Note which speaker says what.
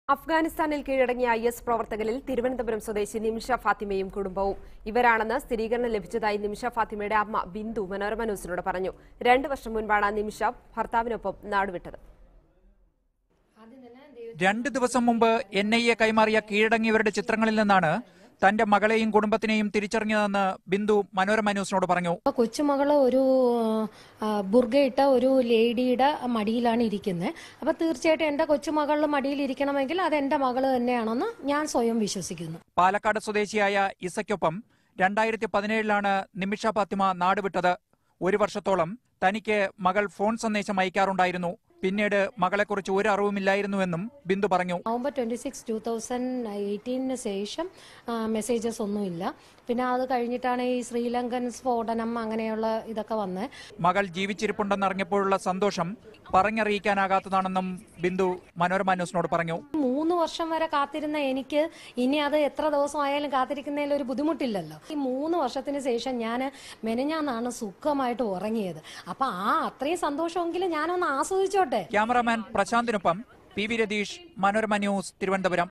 Speaker 1: അഫ്ഗാനിസ്ഥാനിൽ കീഴടങ്ങിയ I S പ്രവർത്തകരിൽ തിരുവനന്തപുരം സ്വദേശി നിമിഷ ഫാത്തിമയും കുടുംബവും ഇവരാണെന്ന് സ്ഥിരീകരണം ലഭിച്ചതായി നിമിഷ ഫാത്തിമയുടെ അമ്മ ബിന്ദു മനോരമ ന്യൂസിനോട് പറഞ്ഞു രണ്ടു വർഷം മുൻപാണ് നിമിഷ ഭർത്താവിനൊപ്പം നാടുവിട്ടത്
Speaker 2: രണ്ട് ദിവസം മുമ്പ് എൻ ഐ എ കൈമാറിയ കീഴടങ്ങിയവരുടെ ചിത്രങ്ങളിൽ നിന്നാണ് തന്റെ മകളെയും കുടുംബത്തിനെയും തിരിച്ചറിഞ്ഞതെന്ന് ബിന്ദു മനോരമ ന്യൂസിനോട് പറഞ്ഞു
Speaker 3: അപ്പൊ കൊച്ചുമകള് ഒരു ആ, ബുർഗയിട്ട ഒരു ലേഡിയുടെ മടിയിലാണ് ഇരിക്കുന്നത് അപ്പൊ തീർച്ചയായിട്ടും എന്റെ കൊച്ചുമകളുടെ മടിയിൽ ഇരിക്കണമെങ്കിൽ അത് എന്റെ മകള് തന്നെയാണെന്ന് ഞാൻ സ്വയം വിശ്വസിക്കുന്നു
Speaker 2: പാലക്കാട് സ്വദേശിയായ ഇസയ്ക്കൊപ്പം രണ്ടായിരത്തി പതിനേഴിലാണ് നിമിഷ ഫാത്തിമ നാടുവിട്ടത് ഒരു വർഷത്തോളം തനിക്ക് മകൾ ഫോൺ സന്ദേശം അയക്കാറുണ്ടായിരുന്നു പിന്നീട് മകളെക്കുറിച്ച് ഒരു അറിവുമില്ലായിരുന്നുവെന്നും ബിന്ദു പറഞ്ഞു
Speaker 3: November twenty six two thousand എയ്റ്റീനിന് ശേഷം മെസ്സേജസ് ഒന്നുമില്ല പിന്നെ അത് കഴിഞ്ഞിട്ടാണ് ഈ ശ്രീലങ്കൻ സ്ഫോടനം അങ്ങനെയുള്ള ഇതൊക്കെ വന്നത്
Speaker 2: മകൾ ജീവിച്ചിരിപ്പുണ്ടെന്നറിഞ്ഞപ്പോഴുള്ള സന്തോഷം പറഞ്ഞറിയിക്കാനാകാത്തതാണെന്നും ബിന്ദു മനോരമ ന്യൂസിനോട് പറഞ്ഞു
Speaker 3: മൂന്ന് വർഷം വരെ കാത്തിരുന്ന എനിക്ക് ഇനി അത് എത്ര ദിവസം ആയാലും കാത്തിരിക്കുന്നതിൽ ഒരു ബുദ്ധിമുട്ടില്ലല്ലോ ഈ മൂന്ന് വർഷത്തിന് ശേഷം ഞാൻ മെനഞ്ഞാന്നാണ് സുഖമായിട്ട് ഉറങ്ങിയത് അപ്പൊ ആ അത്രയും സന്തോഷമെങ്കിലും ഞാനൊന്ന് ആസ്വദിച്ചോട്ടെ
Speaker 2: ക്യാമറാമാൻ പ്രശാന്തിനൊപ്പം P V Ratheesh Manorama news Thiruvananthapuram